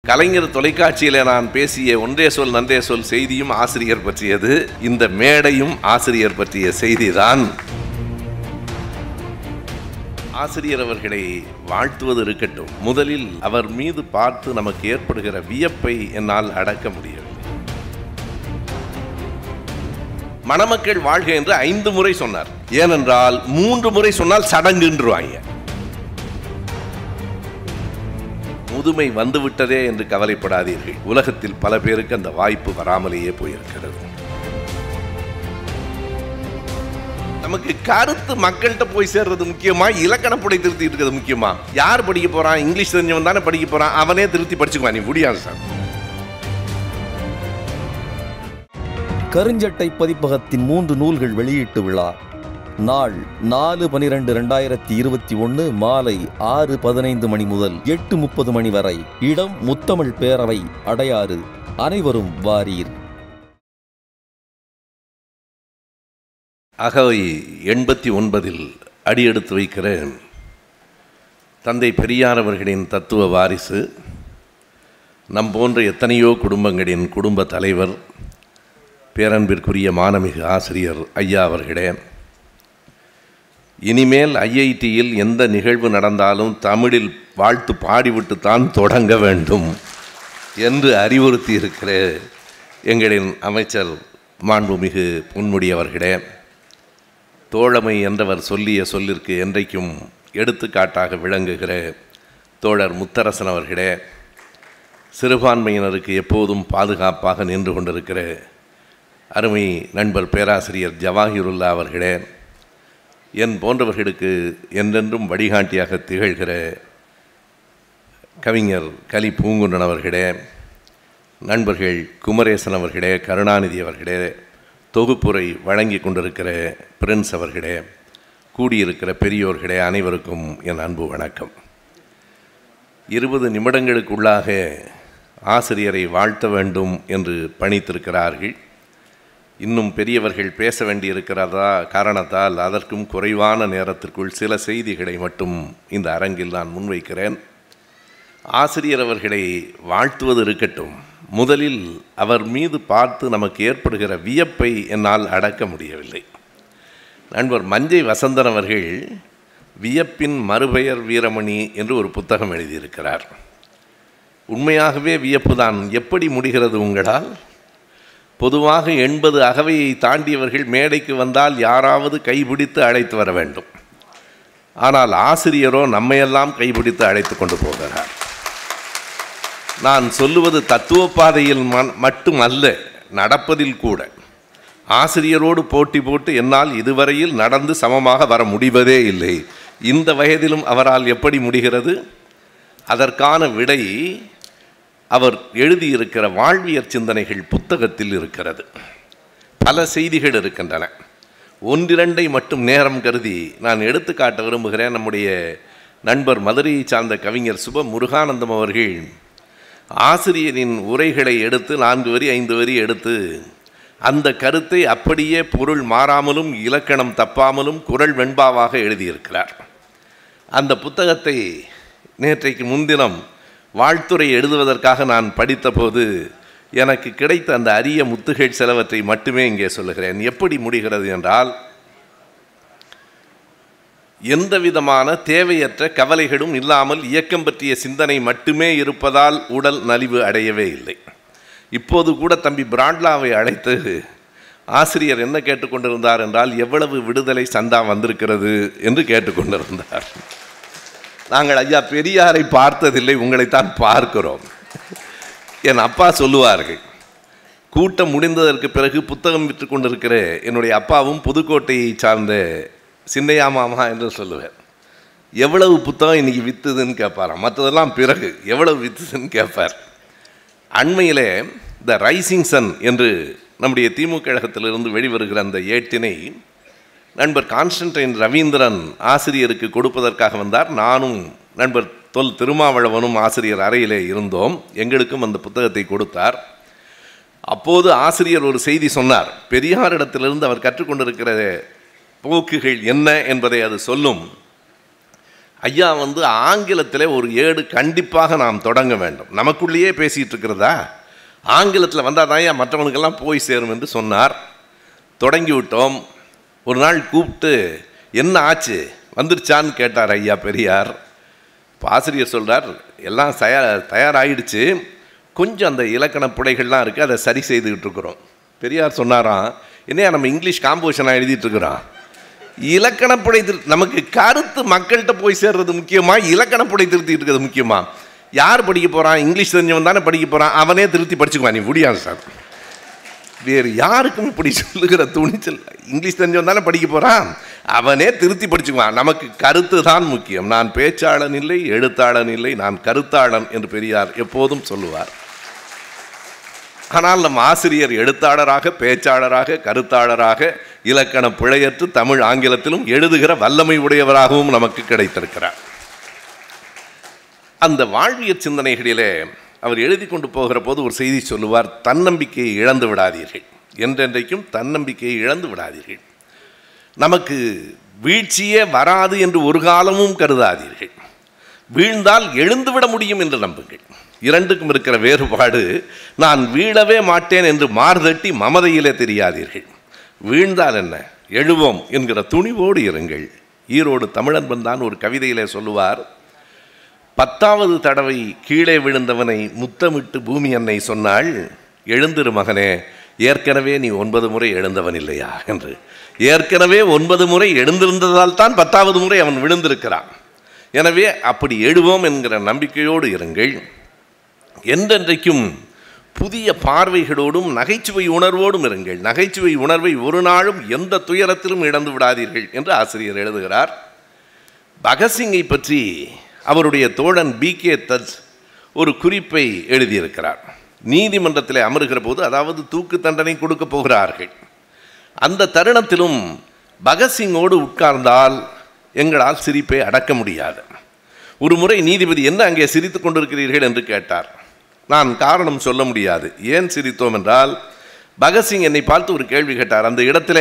கலைஞர் தொலைக்காட்சியில் நான் பேசிய ஒன்றே சொல் நன்றே சொல் செய்தியும் ஆசிரியர் பற்றியது இந்த மேடையும் ஆசிரியர் பற்றிய செய்திதான் ஆசிரியர் அவர்களை வாழ்த்துவது இருக்கட்டும் முதலில் அவர் மீது பார்த்து நமக்கு ஏற்படுகிற வியப்பை என்னால் அடக்க முடியவில்லை மணமக்கள் வாழ்க என்று ஐந்து முறை சொன்னார் ஏனென்றால் மூன்று முறை சொன்னால் சடங்குன்றுவாங்க முதுமை வந்துவிட்டதே என்று கவலைப்படாதீர்கள் உலகத்தில் பல பேருக்கு அந்த வாய்ப்பு வராமலேயே போயிருக்கிறது நமக்கு கருத்து மக்கள்கிட்ட போய் சேர்றது முக்கியமா இலக்கண புடை திருத்தி இருக்கிறது முக்கியமா யார் படிக்க போறான் இங்கிலீஷ் தெரிஞ்சவன் தானே படிக்க போறான் அவனே திருத்தி படிச்சுக்குவான் நீ முடியாது சார் கருஞ்சட்டை பதிப்பகத்தின் மூன்று நூல்கள் வெளியீட்டு விழா நாள் நாலு பனிரெண்டு ரெண்டாயிரத்தி இருபத்தி ஒன்று மாலை ஆறு பதினைந்து மணி முதல் எட்டு முப்பது மணி வரை இடம் முத்தமிழ் பேரவை அடையாறு அனைவரும் வாரீர் அகவை எண்பத்தி ஒன்பதில் அடியெடுத்து வைக்கிறேன் தந்தை பெரியார் அவர்களின் தத்துவ வாரிசு நம் போன்ற எத்தனையோ குடும்பங்களின் குடும்ப தலைவர் பேரன்பிற்குரிய மானமிகு ஆசிரியர் ஐயா அவர்களே இனிமேல் ஐஐடியில் எந்த நிகழ்வு நடந்தாலும் தமிழில் வாழ்த்து பாடிவிட்டு தான் தொடங்க வேண்டும் என்று அறிவுறுத்தி இருக்கிற எங்களின் அமைச்சர் மாண்புமிகு பொன்முடி அவர்களே தோழமை என்றவர் சொல்லிய சொல்லிற்கு என்றைக்கும் எடுத்துக்காட்டாக விளங்குகிற தோழர் முத்தரசன் அவர்களே சிறுபான்மையினருக்கு எப்போதும் பாதுகாப்பாக நின்று கொண்டிருக்கிற அருமை நண்பர் பேராசிரியர் ஜவாஹிருல்லா அவர்களே என் போன்றவர்களுக்கு என்றென்றும் வழிகாட்டியாக திகழ்கிற கவிஞர் கலி பூங்குன்றன் அவர்களே நண்பர்கள் குமரேசன் அவர்களே கருணாநிதி அவர்களே தொகுப்புரை வழங்கி கொண்டிருக்கிற பிரின்ஸ் அவர்களே கூடியிருக்கிற பெரியோர்களே அனைவருக்கும் என் அன்பு வணக்கம் இருபது நிமிடங்களுக்குள்ளாக ஆசிரியரை வாழ்த்த வேண்டும் என்று பணித்திருக்கிறார்கள் இன்னும் பெரியவர்கள் பேச வேண்டியிருக்கிறதா காரணத்தால் அதற்கும் குறைவான நேரத்திற்குள் சில செய்திகளை மட்டும் இந்த அரங்கில் நான் முன்வைக்கிறேன் ஆசிரியர் அவர்களை வாழ்த்துவது இருக்கட்டும் முதலில் அவர் மீது பார்த்து நமக்கு ஏற்படுகிற வியப்பை என்னால் அடக்க முடியவில்லை நண்பர் மஞ்சை வசந்தன் அவர்கள் வியப்பின் மறுபெயர் வீரமணி என்று ஒரு புத்தகம் எழுதியிருக்கிறார் உண்மையாகவே வியப்பு தான் எப்படி முடிகிறது உங்களால் பொதுவாக எண்பது அகவையை தாண்டியவர்கள் மேடைக்கு வந்தால் யாராவது கைபிடித்து அழைத்து வர வேண்டும் ஆனால் ஆசிரியரோ நம்மையெல்லாம் கைபிடித்து அழைத்து கொண்டு போகிறார் நான் சொல்லுவது தத்துவ பாதையில் ம- மட்டும் அல்ல நடப்பதில் கூட ஆசிரியரோடு போட்டி போட்டு என்னால் இதுவரையில் நடந்து சமமாக வர முடிவதே இல்லை இந்த வயதிலும் அவரால் எப்படி முடிகிறது அதற்கான விடை அவர் எழுதியிருக்கிற வாழ்வியற் சிந்தனைகள் புத்தகத்தில் இருக்கிறது பல செய்திகள் இருக்கின்றன ஒன்றிரண்டை மட்டும் நேரம் கருதி நான் எடுத்துக்காட்ட விரும்புகிறேன் நம்முடைய நண்பர் மதுரையை சார்ந்த கவிஞர் சுப முருகானந்தம் அவர்கள் ஆசிரியரின் உரைகளை எடுத்து நான்கு வரி ஐந்து வரி எடுத்து அந்த கருத்தை அப்படியே பொருள் மாறாமலும் இலக்கணம் தப்பாமலும் குரல் வெண்பாவாக எழுதியிருக்கிறார் அந்த புத்தகத்தை நேற்றைக்கு முன்தினம் வாழ்த்துரை எழுதுவதற்காக நான் படித்தபோது எனக்கு கிடைத்த அந்த அரிய முத்துகள் சிலவற்றை மட்டுமே இங்கே சொல்லுகிறேன் எப்படி முடிகிறது என்றால் எந்த விதமான தேவையற்ற கவலைகளும் இல்லாமல் இயக்கம் பற்றிய சிந்தனை மட்டுமே இருப்பதால் உடல் நலிவு அடையவே இல்லை இப்போது கூட தம்பி பிராண்ட்லாவை அழைத்து ஆசிரியர் என்ன கேட்டுக்கொண்டிருந்தார் என்றால் எவ்வளவு விடுதலை சந்தா வந்திருக்கிறது என்று கேட்டுக்கொண்டிருந்தார் நாங்கள் ஐயா பெரியாரை பார்த்ததில்லை உங்களைத்தான் பார்க்கிறோம் என் அப்பா சொல்லுவார்கள் கூட்டம் முடிந்ததற்கு பிறகு புத்தகம் விற்று கொண்டிருக்கிற என்னுடைய அப்பாவும் புதுக்கோட்டையை சார்ந்த சின்னையா மாமா என்று சொல்லுவார் எவ்வளவு புத்தகம் இன்னைக்கு வித்துதுன்னு கேட்பாராம் மற்றதெல்லாம் பிறகு எவ்வளவு வித்துதுன்னு கேட்பார் அண்மையிலே த ரைசிங் சன் என்று நம்முடைய திமுக கழகத்திலிருந்து வெளிவருகிற அந்த ஏட்டினை நண்பர் கான்ஸ்டன்டைன் ரவீந்திரன் ஆசிரியருக்கு கொடுப்பதற்காக வந்தார் நானும் நண்பர் தொல் திருமாவளவனும் ஆசிரியர் அறையிலே இருந்தோம் எங்களுக்கும் அந்த புத்தகத்தை கொடுத்தார் அப்போது ஆசிரியர் ஒரு செய்தி சொன்னார் பெரியாரிடத்திலிருந்து அவர் கற்றுக்கொண்டிருக்கிற போக்குகள் என்ன என்பதை அது சொல்லும் ஐயா வந்து ஆங்கிலத்தில் ஒரு ஏடு கண்டிப்பாக நாம் தொடங்க வேண்டும் நமக்குள்ளேயே பேசிகிட்டு இருக்கிறதா ஆங்கிலத்தில் வந்தால் தான் ஐயா மற்றவனுக்கெல்லாம் போய் சேரும் என்று சொன்னார் தொடங்கி விட்டோம் ஒரு நாள் கூப்பிட்டு என்ன ஆச்சு வந்துருச்சான்னு கேட்டார் ஐயா பெரியார் இப்போ ஆசிரியர் சொல்கிறார் எல்லாம் தயார் தயாராகிடுச்சு கொஞ்சம் அந்த இலக்கண பிழைகள்லாம் இருக்குது அதை சரி செய்துக்கிட்டு இருக்கிறோம் பெரியார் சொன்னாராம் என்னையா நம்ம இங்கிலீஷ் காம்போசிஷனாக எழுதிட்டு இருக்கிறோம் இலக்கண பிழை திரு நமக்கு கருத்து மக்கள்கிட்ட போய் சேர்றது முக்கியமா இலக்கண பிழை திருத்திட்டு இருக்கிறது முக்கியமா யார் படிக்க போகிறான் இங்கிலீஷ் தெரிஞ்சவன் தானே படிக்க போகிறான் அவனே திருத்தி படிச்சுக்குவான் நீ முடியாது சார் வேறு யாருக்கும் இப்படி சொல்லுகிற துணிச்சல் இங்கிலீஷ் தெரிஞ்சவன் தானே படிக்க போகிறான் அவனே திருத்தி படிச்சுக்குவான் நமக்கு கருத்து தான் முக்கியம் நான் பேச்சாளன் இல்லை எழுத்தாளன் இல்லை நான் கருத்தாளன் என்று பெரியார் எப்போதும் சொல்லுவார் ஆனால் நம் ஆசிரியர் எழுத்தாளராக பேச்சாளராக கருத்தாளராக இலக்கண பிழையற்று தமிழ் ஆங்கிலத்திலும் எழுதுகிற வல்லமை உடையவராகவும் நமக்கு கிடைத்திருக்கிறார் அந்த வாழ்வியற் சிந்தனைகளிலே அவர் எழுதி கொண்டு போகிற போது ஒரு செய்தி சொல்லுவார் தன்னம்பிக்கையை இழந்து விடாதீர்கள் என்றென்றைக்கும் தன்னம்பிக்கையை இழந்து விடாதீர்கள் நமக்கு வீழ்ச்சியே வராது என்று ஒரு காலமும் கருதாதீர்கள் வீழ்ந்தால் எழுந்துவிட முடியும் என்று நம்புங்கள் இரண்டுக்கும் இருக்கிற வேறுபாடு நான் வீழவே மாட்டேன் என்று மார்தட்டி மமதையிலே தெரியாதீர்கள் வீழ்ந்தால் என்ன எழுவோம் என்கிற துணிவோடு இருங்கள் ஈரோடு தமிழன்பன் தான் ஒரு கவிதையிலே சொல்லுவார் பத்தாவது தடவை கீழே விழுந்தவனை முத்தமிட்டு பூமி அன்னை சொன்னாள் எழுந்திரு மகனே ஏற்கனவே நீ ஒன்பது முறை எழுந்தவன் இல்லையா என்று ஏற்கனவே ஒன்பது முறை எழுந்திருந்ததால் தான் பத்தாவது முறை அவன் விழுந்திருக்கிறான் எனவே அப்படி எழுவோம் என்கிற நம்பிக்கையோடு இருங்கள் என்றென்றைக்கும் புதிய பார்வைகளோடும் நகைச்சுவை உணர்வோடும் இருங்கள் நகைச்சுவை உணர்வை ஒரு நாளும் எந்த துயரத்திலும் இழந்து விடாதீர்கள் என்று ஆசிரியர் எழுதுகிறார் பகத்சிங்கை பற்றி அவருடைய தோழன் பி கே தத் ஒரு குறிப்பை எழுதியிருக்கிறார் நீதிமன்றத்தில் அமருகிற போது அதாவது தூக்கு தண்டனை கொடுக்க போகிறார்கள் அந்த தருணத்திலும் பகத்சிங்கோடு உட்கார்ந்தால் எங்களால் சிரிப்பை அடக்க முடியாது ஒரு முறை நீதிபதி என்ன அங்கே சிரித்து கொண்டிருக்கிறீர்கள் என்று கேட்டார் நான் காரணம் சொல்ல முடியாது ஏன் சிரித்தோம் என்றால் பகத்சிங் என்னை பார்த்து ஒரு கேள்வி கேட்டார் அந்த இடத்திலே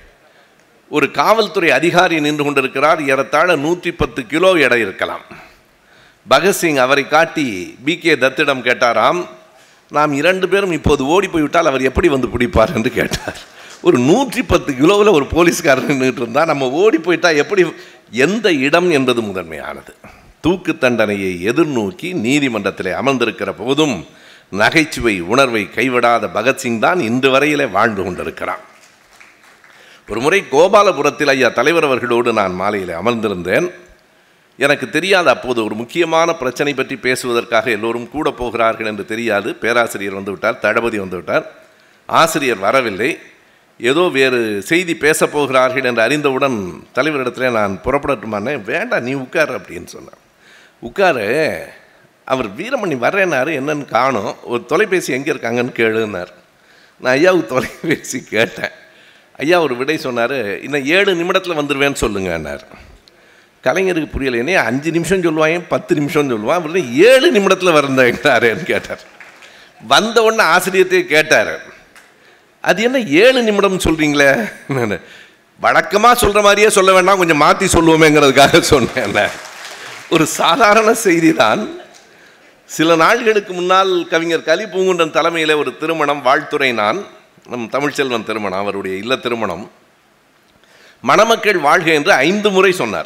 ஒரு காவல்துறை அதிகாரி நின்று கொண்டிருக்கிறார் ஏறத்தாழ நூற்றி பத்து கிலோ எடை இருக்கலாம் பகத்சிங் அவரை காட்டி பி கே தத்திடம் கேட்டாராம் நாம் இரண்டு பேரும் இப்போது ஓடி போய்விட்டால் அவர் எப்படி வந்து பிடிப்பார் என்று கேட்டார் ஒரு நூற்றி பத்து கிலோவில் ஒரு போலீஸ்காரர் நின்றுட்டு இருந்தால் நம்ம ஓடி போயிட்டா எப்படி எந்த இடம் என்பது முதன்மையானது தூக்கு தண்டனையை எதிர்நோக்கி நீதிமன்றத்தில் அமர்ந்திருக்கிற போதும் நகைச்சுவை உணர்வை கைவிடாத பகத்சிங் தான் இன்று வரையிலே வாழ்ந்து கொண்டிருக்கிறான் ஒரு முறை கோபாலபுரத்தில் ஐயா தலைவர் அவர்களோடு நான் மாலையில் அமர்ந்திருந்தேன் எனக்கு தெரியாது அப்போது ஒரு முக்கியமான பிரச்சனை பற்றி பேசுவதற்காக எல்லோரும் கூட போகிறார்கள் என்று தெரியாது பேராசிரியர் வந்து விட்டார் தளபதி வந்து விட்டார் ஆசிரியர் வரவில்லை ஏதோ வேறு செய்தி பேசப் போகிறார்கள் என்று அறிந்தவுடன் தலைவரிடத்தில் நான் புறப்படட்டுமானே வேண்டாம் நீ உட்கார் அப்படின்னு சொன்னேன் உட்காரு அவர் வீரமணி வர்றேனாரு என்னன்னு காணும் ஒரு தொலைபேசி எங்கே இருக்காங்கன்னு கேளுன்னார் நான் ஐயாவுக்கு தொலைபேசி கேட்டேன் ஐயா ஒரு விடை சொன்னார் இன்னும் ஏழு நிமிடத்தில் வந்துடுவேன்னு சொல்லுங்கன்னார் கலைஞருக்கு புரியல என்ன அஞ்சு நிமிஷம் சொல்லுவாங்க பத்து நிமிஷம் சொல்லுவான் அவர் ஏழு நிமிடத்தில் வரந்தாருன்னு கேட்டார் வந்த உடனே ஆசிரியத்தையே கேட்டார் அது என்ன ஏழு நிமிடம் சொல்கிறீங்களே நான் வழக்கமாக சொல்கிற மாதிரியே சொல்ல வேண்டாம் கொஞ்சம் மாற்றி சொல்லுவோமேங்கிறதுக்காக சொன்னேன் ஒரு சாதாரண செய்தி தான் சில நாள்களுக்கு முன்னால் கவிஞர் கலி பூங்குன்றன் தலைமையில் ஒரு திருமணம் வாழ்த்துறை நான் நம் தமிழ்ச்செல்வன் திருமணம் அவருடைய இல்ல திருமணம் மணமக்கள் வாழ்க என்று ஐந்து முறை சொன்னார்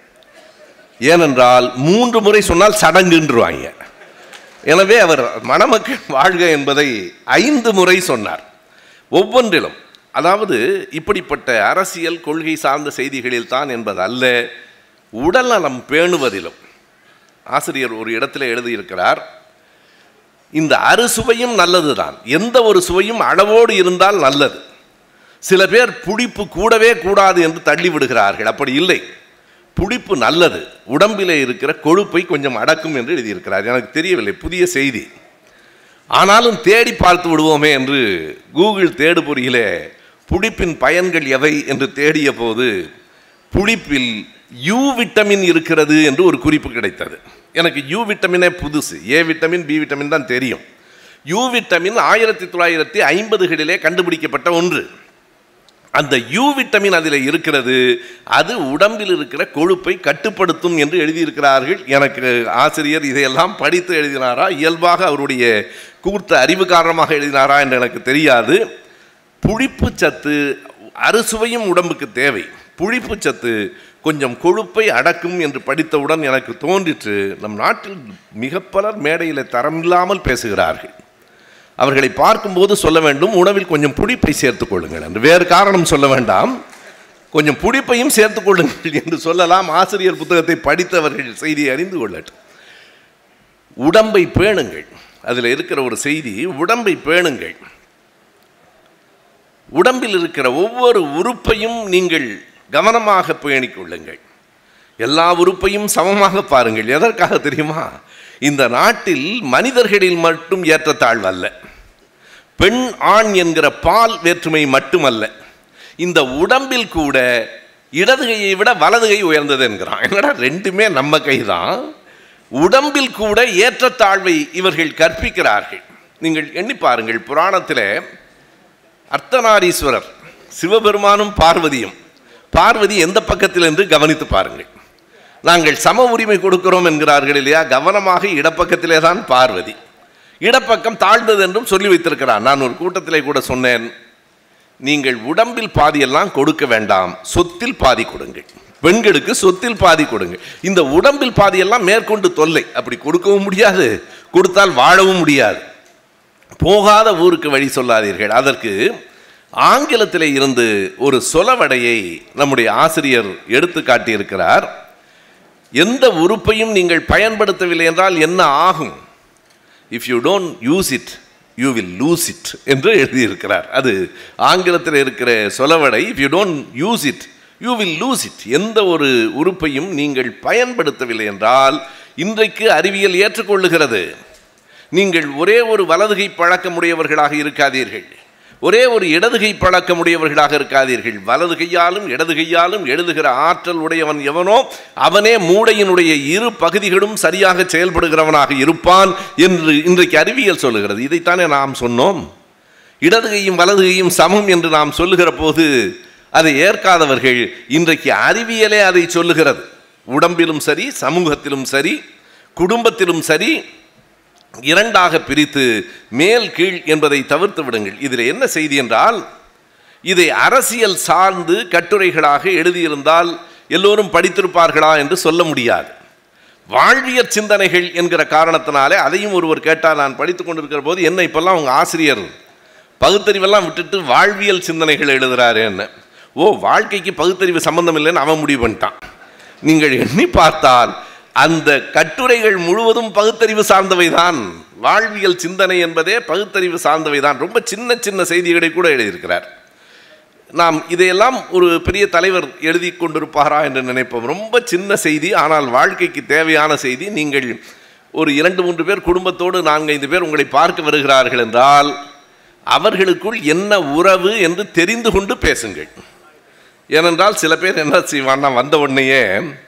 ஏனென்றால் மூன்று முறை சொன்னால் சடங்குன்றுவாங்க எனவே அவர் மணமக்கள் வாழ்க என்பதை ஐந்து முறை சொன்னார் ஒவ்வொன்றிலும் அதாவது இப்படிப்பட்ட அரசியல் கொள்கை சார்ந்த செய்திகளில் தான் என்பது அல்ல உடல் நலம் பேணுவதிலும் ஆசிரியர் ஒரு இடத்துல எழுதியிருக்கிறார் இந்த அறுசுவையும் நல்லதுதான் எந்த ஒரு சுவையும் அளவோடு இருந்தால் நல்லது சில பேர் புளிப்பு கூடவே கூடாது என்று தள்ளி விடுகிறார்கள் அப்படி இல்லை புளிப்பு நல்லது உடம்பிலே இருக்கிற கொழுப்பை கொஞ்சம் அடக்கும் என்று எழுதியிருக்கிறார் எனக்கு தெரியவில்லை புதிய செய்தி ஆனாலும் தேடி பார்த்து விடுவோமே என்று கூகுள் தேடுபொறியிலே புளிப்பின் பயன்கள் எவை என்று தேடிய போது புளிப்பில் யூ விட்டமின் இருக்கிறது என்று ஒரு குறிப்பு கிடைத்தது எனக்கு யூ விட்டமினே புதுசு ஏ விட்டமின் பி விட்டமின் தான் தெரியும் யூ விட்டமின் ஆயிரத்தி தொள்ளாயிரத்தி ஐம்பதுகளிலே கண்டுபிடிக்கப்பட்ட ஒன்று அந்த யூ விட்டமின் அதில் இருக்கிறது அது உடம்பில் இருக்கிற கொழுப்பை கட்டுப்படுத்தும் என்று எழுதியிருக்கிறார்கள் எனக்கு ஆசிரியர் இதையெல்லாம் படித்து எழுதினாரா இயல்பாக அவருடைய கூர்த்த அறிவு காரணமாக எழுதினாரா என்று எனக்கு தெரியாது புளிப்பு சத்து அறுசுவையும் உடம்புக்கு தேவை புளிப்பு சத்து கொஞ்சம் கொழுப்பை அடக்கும் என்று படித்தவுடன் எனக்கு தோன்றிற்று நம் நாட்டில் மிக பலர் மேடையில் தரமில்லாமல் பேசுகிறார்கள் அவர்களை பார்க்கும்போது சொல்ல வேண்டும் உணவில் கொஞ்சம் புளிப்பை சேர்த்துக் கொள்ளுங்கள் என்று வேறு காரணம் சொல்ல வேண்டாம் கொஞ்சம் புளிப்பையும் சேர்த்துக் கொள்ளுங்கள் என்று சொல்லலாம் ஆசிரியர் புத்தகத்தை படித்தவர்கள் செய்தியை அறிந்து கொள்ளட்டும் உடம்பை பேணுங்கள் அதில் இருக்கிற ஒரு செய்தி உடம்பை பேணுங்கள் உடம்பில் இருக்கிற ஒவ்வொரு உறுப்பையும் நீங்கள் கவனமாக பேணிக் கொள்ளுங்கள் எல்லா உறுப்பையும் சமமாக பாருங்கள் எதற்காக தெரியுமா இந்த நாட்டில் மனிதர்களில் மட்டும் ஏற்றத்தாழ்வு அல்ல பெண் ஆண் என்கிற பால் வேற்றுமை மட்டுமல்ல இந்த உடம்பில் கூட இடது கையை விட வலது கை உயர்ந்தது என்கிறான் என்னடா ரெண்டுமே நம்ம கைதான் உடம்பில் கூட ஏற்றத்தாழ்வை இவர்கள் கற்பிக்கிறார்கள் நீங்கள் எண்ணி பாருங்கள் புராணத்தில் அர்த்தநாரீஸ்வரர் சிவபெருமானும் பார்வதியும் பார்வதி எந்த பக்கத்தில் என்று கவனித்து பாருங்கள் நாங்கள் சம உரிமை கொடுக்கிறோம் என்கிறார்கள் இல்லையா கவனமாக இடப்பக்கத்திலே தான் பார்வதி இடப்பக்கம் தாழ்ந்தது என்றும் சொல்லி வைத்திருக்கிறார் நான் ஒரு கூட்டத்திலே கூட சொன்னேன் நீங்கள் உடம்பில் பாதியெல்லாம் கொடுக்க வேண்டாம் சொத்தில் பாதி கொடுங்கள் பெண்களுக்கு சொத்தில் பாதி கொடுங்க இந்த உடம்பில் பாதியெல்லாம் மேற்கொண்டு தொல்லை அப்படி கொடுக்கவும் முடியாது கொடுத்தால் வாழவும் முடியாது போகாத ஊருக்கு வழி சொல்லாதீர்கள் அதற்கு ஆங்கிலத்தில் இருந்து ஒரு சொலவடையை நம்முடைய ஆசிரியர் எடுத்து காட்டியிருக்கிறார் எந்த உறுப்பையும் நீங்கள் பயன்படுத்தவில்லை என்றால் என்ன ஆகும் if you don't use it you will lose it என்று எழுதியிருக்கிறார் அது ஆங்கிலத்தில் இருக்கிற சொலவடை if you don't use it you will lose it எந்த ஒரு உறுப்பையும் நீங்கள் பயன்படுத்தவில்லை என்றால் இன்றைக்கு அறிவியல் ஏற்றுக்கொள்ளுகிறது நீங்கள் ஒரே ஒரு வலதுகை பழக்கமுடையவர்களாக இருக்காதீர்கள் ஒரே ஒரு இடதுகை பழக்கமுடையவர்களாக இருக்காதீர்கள் வலது கையாலும் இடது கையாலும் எழுதுகிற ஆற்றல் உடையவன் எவனோ அவனே மூளையினுடைய இரு பகுதிகளும் சரியாக செயல்படுகிறவனாக இருப்பான் என்று இன்றைக்கு அறிவியல் சொல்லுகிறது இதைத்தானே நாம் சொன்னோம் இடது கையும் வலது கையும் சமம் என்று நாம் சொல்லுகிற போது அதை ஏற்காதவர்கள் இன்றைக்கு அறிவியலே அதை சொல்லுகிறது உடம்பிலும் சரி சமூகத்திலும் சரி குடும்பத்திலும் சரி இரண்டாக பிரித்து மேல் கீழ் என்பதை தவிர்த்து விடுங்கள் இதில் என்ன செய்தி என்றால் இதை அரசியல் சார்ந்து கட்டுரைகளாக எழுதியிருந்தால் எல்லோரும் படித்திருப்பார்களா என்று சொல்ல முடியாது வாழ்வியற் சிந்தனைகள் என்கிற காரணத்தினாலே அதையும் ஒருவர் கேட்டால் நான் படித்து கொண்டிருக்கிற போது என்ன இப்பெல்லாம் உங்கள் ஆசிரியர் பகுத்தறிவெல்லாம் விட்டுட்டு வாழ்வியல் சிந்தனைகள் எழுதுறாரு என்ன ஓ வாழ்க்கைக்கு பகுத்தறிவு சம்பந்தம் இல்லைன்னு அவன் முடிவு பண்ணிட்டான் நீங்கள் எண்ணி பார்த்தால் அந்த கட்டுரைகள் முழுவதும் பகுத்தறிவு சார்ந்தவைதான் வாழ்வியல் சிந்தனை என்பதே பகுத்தறிவு சார்ந்தவைதான் ரொம்ப சின்ன சின்ன செய்திகளை கூட எழுதியிருக்கிறார் நாம் இதையெல்லாம் ஒரு பெரிய தலைவர் எழுதி கொண்டிருப்பாரா என்று நினைப்போம் ரொம்ப சின்ன செய்தி ஆனால் வாழ்க்கைக்கு தேவையான செய்தி நீங்கள் ஒரு இரண்டு மூன்று பேர் குடும்பத்தோடு நான்கு ஐந்து பேர் உங்களை பார்க்க வருகிறார்கள் என்றால் அவர்களுக்குள் என்ன உறவு என்று தெரிந்து கொண்டு பேசுங்கள் ஏனென்றால் சில பேர் என்ன செய்வான்னா வந்த உடனேயே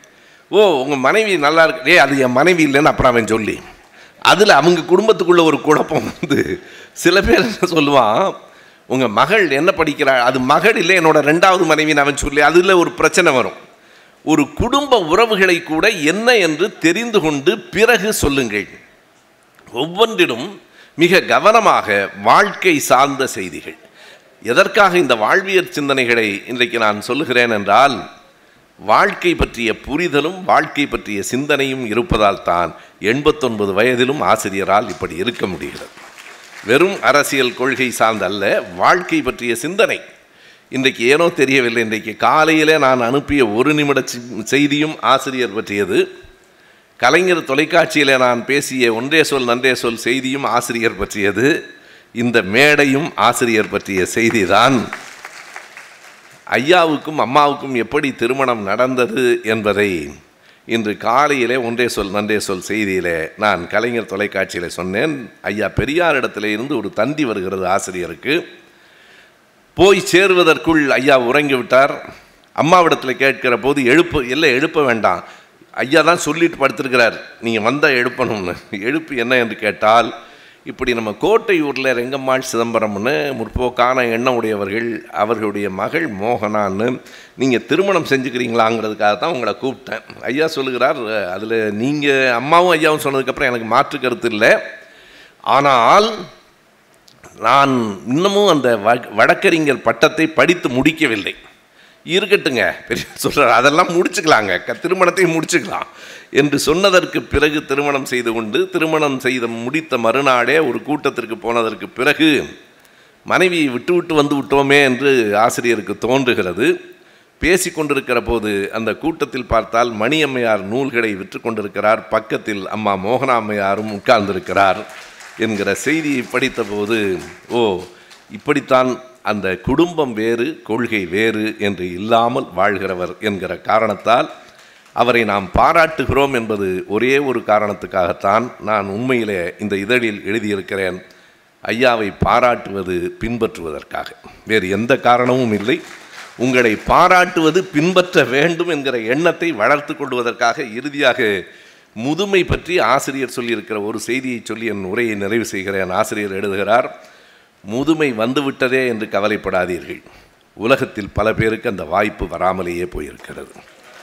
ஓ உங்கள் மனைவி நல்லா இருக்கு ஏ அது என் மனைவி இல்லைன்னு அப்புறம் அவன் சொல்லி அதில் அவங்க குடும்பத்துக்குள்ள ஒரு குழப்பம் வந்து சில பேர் என்ன சொல்லுவான் உங்கள் மகள் என்ன படிக்கிறா அது மகள் இல்லை என்னோட ரெண்டாவது மனைவின்னு அவன் சொல்லி அதில் ஒரு பிரச்சனை வரும் ஒரு குடும்ப உறவுகளை கூட என்ன என்று தெரிந்து கொண்டு பிறகு சொல்லுங்கள் ஒவ்வொன்றிலும் மிக கவனமாக வாழ்க்கை சார்ந்த செய்திகள் எதற்காக இந்த வாழ்வியற் சிந்தனைகளை இன்றைக்கு நான் சொல்லுகிறேன் என்றால் வாழ்க்கை பற்றிய புரிதலும் வாழ்க்கை பற்றிய சிந்தனையும் இருப்பதால் தான் எண்பத்தொன்பது வயதிலும் ஆசிரியரால் இப்படி இருக்க முடிகிறது வெறும் அரசியல் கொள்கை சார்ந்தல்ல வாழ்க்கை பற்றிய சிந்தனை இன்றைக்கு ஏனோ தெரியவில்லை இன்றைக்கு காலையிலே நான் அனுப்பிய ஒரு நிமிட சி- செய்தியும் ஆசிரியர் பற்றியது கலைஞர் தொலைக்காட்சியில் நான் பேசிய ஒன்றே சொல் நன்றே சொல் செய்தியும் ஆசிரியர் பற்றியது இந்த மேடையும் ஆசிரியர் பற்றிய செய்திதான் ஐயாவுக்கும் அம்மாவுக்கும் எப்படி திருமணம் நடந்தது என்பதை இன்று காலையிலே ஒன்றே சொல் நன்றே சொல் செய்தியிலே நான் கலைஞர் தொலைக்காட்சியில் சொன்னேன் ஐயா பெரியார் இடத்துல இருந்து ஒரு தந்தி வருகிறது ஆசிரியருக்கு போய் சேருவதற்குள் ஐயா உறங்கி விட்டார் அம்மாவிடத்தில் கேட்கிற போது எழுப்பு இல்லை எழுப்ப வேண்டாம் ஐயா தான் சொல்லிட்டு படுத்திருக்கிறார் நீங்கள் வந்தால் எழுப்பணும்னு எழுப்பு என்ன என்று கேட்டால் இப்படி நம்ம கோட்டையூரில் ரெங்கம்மாள் சிதம்பரம்னு முற்போக்கான எண்ணம் உடையவர்கள் அவர்களுடைய மகள் மோகனான்னு நீங்கள் திருமணம் செஞ்சுக்கிறீங்களாங்கிறதுக்காக தான் உங்களை கூப்பிட்டேன் ஐயா சொல்லுகிறார் அதில் நீங்கள் அம்மாவும் ஐயாவும் சொன்னதுக்கப்புறம் எனக்கு மாற்று கருத்து இல்லை ஆனால் நான் இன்னமும் அந்த வ- வழக்கறிஞர் பட்டத்தை படித்து முடிக்கவில்லை இருக்கட்டுங்க பெரிய சொல்கிறார் அதெல்லாம் முடிச்சுக்கலாங்க க திருமணத்தையும் முடிச்சுக்கலாம் என்று சொன்னதற்கு பிறகு திருமணம் செய்து கொண்டு திருமணம் செய்த முடித்த மறுநாளே ஒரு கூட்டத்திற்கு போனதற்கு பிறகு மனைவியை விட்டு விட்டு வந்து விட்டோமே என்று ஆசிரியருக்கு தோன்றுகிறது பேசி கொண்டிருக்கிற போது அந்த கூட்டத்தில் பார்த்தால் மணியம்மையார் நூல்களை விற்று கொண்டிருக்கிறார் பக்கத்தில் அம்மா மோகனா அம்மையாரும் உட்கார்ந்திருக்கிறார் என்கிற செய்தியை படித்தபோது ஓ இப்படித்தான் அந்த குடும்பம் வேறு கொள்கை வேறு என்று இல்லாமல் வாழ்கிறவர் என்கிற காரணத்தால் அவரை நாம் பாராட்டுகிறோம் என்பது ஒரே ஒரு காரணத்துக்காகத்தான் நான் உண்மையிலே இந்த இதழில் எழுதியிருக்கிறேன் ஐயாவை பாராட்டுவது பின்பற்றுவதற்காக வேறு எந்த காரணமும் இல்லை உங்களை பாராட்டுவது பின்பற்ற வேண்டும் என்கிற எண்ணத்தை வளர்த்து கொள்வதற்காக இறுதியாக முதுமை பற்றி ஆசிரியர் சொல்லியிருக்கிற ஒரு செய்தியை சொல்லி என் உரையை நிறைவு செய்கிறேன் ஆசிரியர் எழுதுகிறார் முதுமை வந்துவிட்டதே என்று கவலைப்படாதீர்கள் உலகத்தில் பல பேருக்கு அந்த வாய்ப்பு வராமலேயே போயிருக்கிறது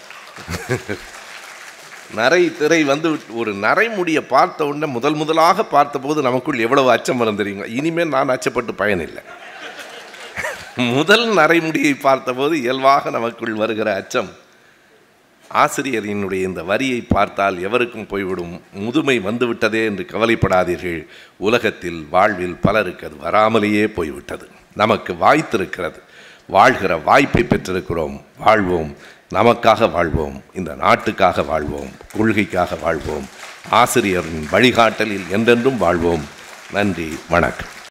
நரை திரை வந்து விட்டு- ஒரு நரைமுடியை பார்த்த உடனே முதல் முதலாக பார்த்தபோது நமக்குள் எவ்வளவு அச்சம் வரும் தெரியுங்க இனிமேல் நான் அச்சப்பட்டு பயனில்லை முதல் நரைமுடியை பார்த்தபோது இயல்பாக நமக்குள் வருகிற அச்சம் ஆசிரியரினுடைய இந்த வரியை பார்த்தால் எவருக்கும் போய்விடும் முதுமை வந்துவிட்டதே என்று கவலைப்படாதீர்கள் உலகத்தில் வாழ்வில் பலருக்கு அது வராமலேயே போய்விட்டது நமக்கு வாய்த்திருக்கிறது வாழ்கிற வாய்ப்பை பெற்றிருக்கிறோம் வாழ்வோம் நமக்காக வாழ்வோம் இந்த நாட்டுக்காக வாழ்வோம் கொள்கைக்காக வாழ்வோம் ஆசிரியரின் வழிகாட்டலில் என்றென்றும் வாழ்வோம் நன்றி வணக்கம்